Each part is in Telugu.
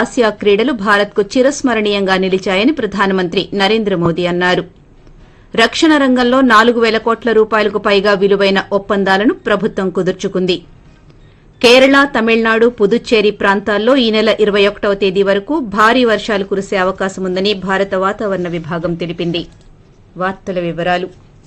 ఆసియా క్రీడలు భారత్కు చిరస్మరణీయంగా నిలిచాయని ప్రధానమంత్రి నరేంద్ర మోదీ అన్నారు రక్షణ రంగంలో నాలుగు పేల కోట్ల రూపాయలకు పైగా విలువైన ఒప్పందాలను ప్రభుత్వం కుదుర్చుకుంది కేరళ తమిళనాడు పుదుచ్చేరి ప్రాంతాల్లో ఈ నెల ఇరవై ఒకటవ తేదీ వరకు భారీ వర్షాలు కురిసే అవకాశం ఉందని భారత వాతావరణ విభాగం తెలిపింది వార్తల వివరాలు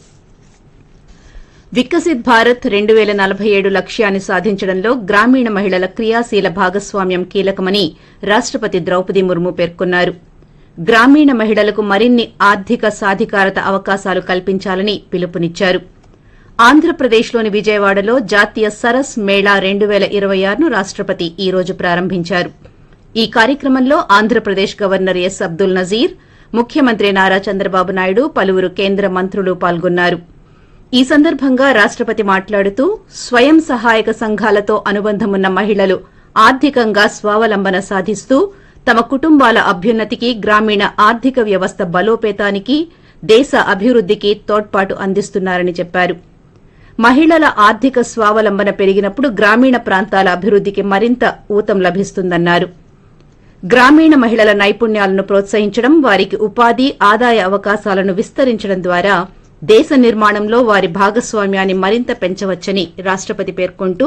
వికసిత్ భారత్ రెండు పేల నలభై ఏడు లక్ష్యాన్ని సాధించడంలో గ్రామీణ మహిళల క్రియాశీల భాగస్వామ్యం కీలకమని రాష్టపతి ద్రౌపది ముర్ము పేర్కొన్నారు గ్రామీణ మహిళలకు మరిన్ని ఆర్థిక సాధికారత అవకాశాలు కల్పించాలని పిలుపునిచ్చారు ఆంధ్రప్రదేశ్లోని విజయవాడలో జాతీయ సరస్ మేళా రెండు పేల ఇరవై ఆరును రాష్టపతి ఈ రోజు ప్రారంభించారు ఈ కార్యక్రమంలో ఆంధ్రప్రదేశ్ గవర్నర్ ఎస్ అబ్దుల్ నజీర్ ముఖ్యమంత్రి నారా చంద్రబాబు నాయుడు పలువురు కేంద్ర మంత్రులు పాల్గొన్నారు ఈ సందర్భంగా రాష్టపతి మాట్లాడుతూ స్వయం సహాయక సంఘాలతో అనుబంధమున్న మహిళలు ఆర్థికంగా స్వావలంబన సాధిస్తూ తమ కుటుంబాల అభ్యున్నతికి గ్రామీణ ఆర్థిక వ్యవస్థ బలోపేతానికి దేశ అభివృద్దికి తోడ్పాటు అందిస్తున్నారని చెప్పారు మహిళల ఆర్థిక స్వావలంబన పెరిగినప్పుడు గ్రామీణ ప్రాంతాల అభివృద్దికి మరింత ఊతం లభిస్తుందన్నారు గ్రామీణ మహిళల నైపుణ్యాలను ప్రోత్సహించడం వారికి ఉపాధి ఆదాయ అవకాశాలను విస్తరించడం ద్వారా దేశ నిర్మాణంలో వారి భాగస్వామ్యాన్ని మరింత పెంచవచ్చని రాష్టపతి పేర్కొంటూ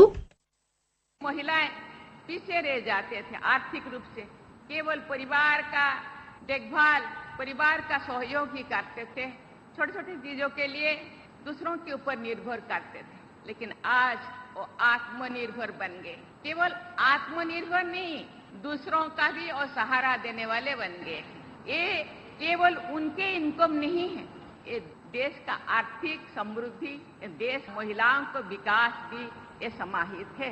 महिलाएं पीछे रह जाते थे आर्थिक रूप से केवल परिवार का देखभाल परिवार का सहयोग ही करते थे छोटी छोटी चीजों के लिए दूसरों के ऊपर निर्भर करते थे लेकिन आज वो आत्मनिर्भर बन गए केवल आत्मनिर्भर नहीं दूसरों का भी और सहारा देने वाले बन गए ये केवल उनके इनकम नहीं है ये देश का आर्थिक समृद्धि ये देश महिलाओं को विकास भी ये समाहित है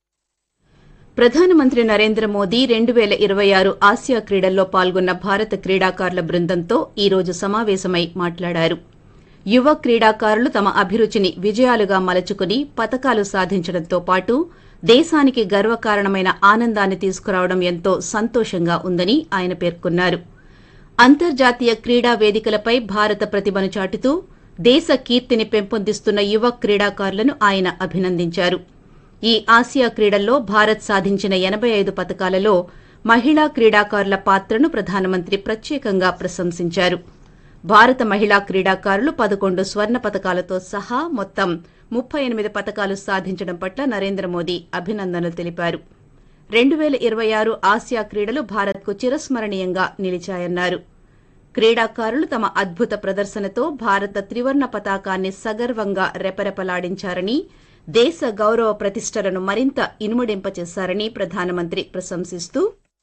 ప్రధానమంత్రి నరేంద్ర మోదీ రెండు పేల ఇరవై ఆరు ఆసియా క్రీడల్లో పాల్గొన్న భారత క్రీడాకారుల బృందంతో ఈ రోజు సమావేశమై మాట్లాడారు యువ క్రీడాకారులు తమ అభిరుచిని విజయాలుగా మలచుకుని పతకాలు సాధించడంతో పాటు దేశానికి గర్వకారణమైన ఆనందాన్ని తీసుకురావడం ఎంతో సంతోషంగా ఉందని ఆయన పేర్కొన్నారు అంతర్జాతీయ క్రీడా వేదికలపై భారత ప్రతిభను చాటుతూ దేశ కీర్తిని పెంపొందిస్తున్న యువ క్రీడాకారులను ఆయన అభినందించారు ఈ ఆసియా క్రీడల్లో భారత్ సాధించిన ఎనబై ఐదు పతకాలలో మహిళా క్రీడాకారుల పాత్రను ప్రధానమంత్రి ప్రత్యేకంగా ప్రశంసించారు భారత మహిళా క్రీడాకారులు పదకొండు స్వర్ణ పతకాలతో సహా మొత్తం ముప్పై ఎనిమిది పతకాలు సాధించడం పట్ల నరేంద్ర మోదీ అభినందనలు తెలిపారు రెండు పేల ఇరవై ఆరు ఆసియా క్రీడలు భారత్కు చిరస్మరణీయంగా నిలిచాయన్నారు క్రీడాకారులు తమ అద్భుత ప్రదర్శనతో భారత త్రివర్ణ పతాకాన్ని సగర్వంగా రెపరెపలాడించారని దేశ గౌరవ ప్రతిష్టలను మరింత ఇనుమడింపచేశారని ప్రధానమంత్రి ప్రశంసిస్తూ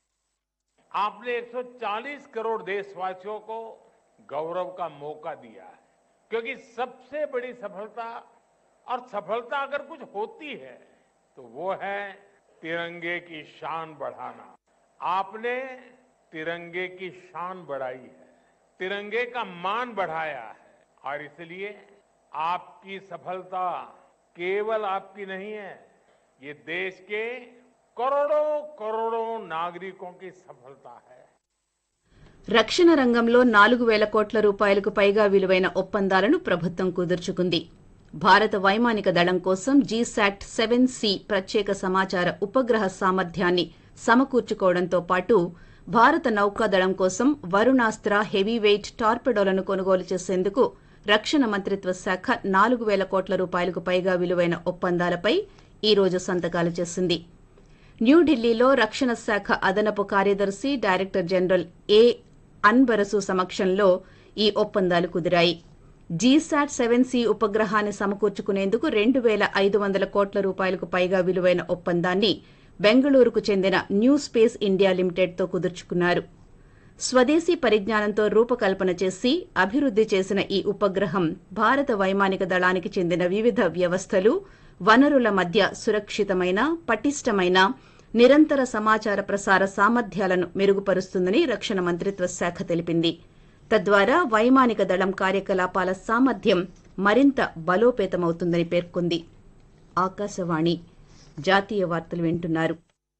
आपने 140 करोड़ देशवासियों को गौरव का मौका दिया है क्योंकि सबसे बड़ी सफलता और सफलता अगर कुछ होती है तो वो है तिरंगे की शान बढ़ाना आपने तिरंगे की शान बढ़ाई है तिरंगे का मान बढ़ाया है और इसलिए आपकी सफलता केवल आपकी नहीं है ये देश के करोड़ों करोड़ों नागरिकों की सफलता है రక్షణ రంగంలో నాలుగు వేల కోట్ల రూపాయలకు పైగా విలువైన ఒప్పందాలను ప్రభుత్వం కుదుర్చుకుంది భారత వైమానిక దళం కోసం జీశాట్ సెవెన్ సి ప్రత్యేక సమాచార ఉపగ్రహ సామర్థ్యాన్ని సమకూర్చుకోవడంతో పాటు భారత నౌకాదళం కోసం వరుణాస్త్ర హెవీ వెయిట్ టార్పెడోలను కొనుగోలు చేసేందుకు రక్షణ మంత్రిత్వ శాఖ నాలుగు వేల కోట్ల రూపాయలకు పైగా విలువైన ఒప్పందాలపై ఈ రోజు సంతకాలు చేసింది న్యూఢిల్లీలో రక్షణ శాఖ అదనపు కార్యదర్శి డైరెక్టర్ జనరల్ ఏ అన్బరసు సమక్షంలో ఈ ఒప్పందాలు కుదిరాయి జీశాట్ సెవెన్ సి ఉపగ్రహాన్ని సమకూర్చుకునేందుకు రెండు వేల ఐదు వందల కోట్ల రూపాయలకు పైగా విలువైన ఒప్పందాన్ని బెంగళూరుకు చెందిన న్యూ స్పేస్ ఇండియా లిమిటెడ్తో కుదుర్చుకున్నారు స్వదేశీ పరిజ్ఞానంతో రూపకల్పన చేసి అభివృద్ది చేసిన ఈ ఉపగ్రహం భారత వైమానిక దళానికి చెందిన వివిధ వ్యవస్థలు వనరుల మధ్య సురక్షితమైన పటిష్టమైన నిరంతర సమాచార ప్రసార సామర్థ్యాలను మెరుగుపరుస్తుందని రక్షణ మంత్రిత్వ శాఖ తెలిపింది తద్వారా వైమానిక దళం కార్యకలాపాల సామర్థ్యం మరింత బలోపేతమవుతుందని పేర్కొంది ఆకాశవాణి జాతీయ వార్తలు వింటున్నారు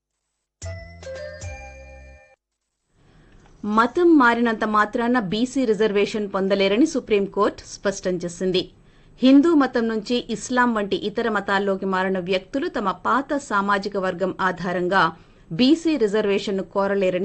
మతం మారినంత మాత్రాన బీసీ రిజర్వేషన్ పొందలేరని సుప్రీంకోర్టు స్పష్టం చేసింది హిందూ మతం నుంచి ఇస్లాం వంటి ఇతర మతాల్లోకి మారిన వ్యక్తులు తమ పాత సామాజిక వర్గం ఆధారంగా బీసీ రిజర్వేషన్ను కోరలేరని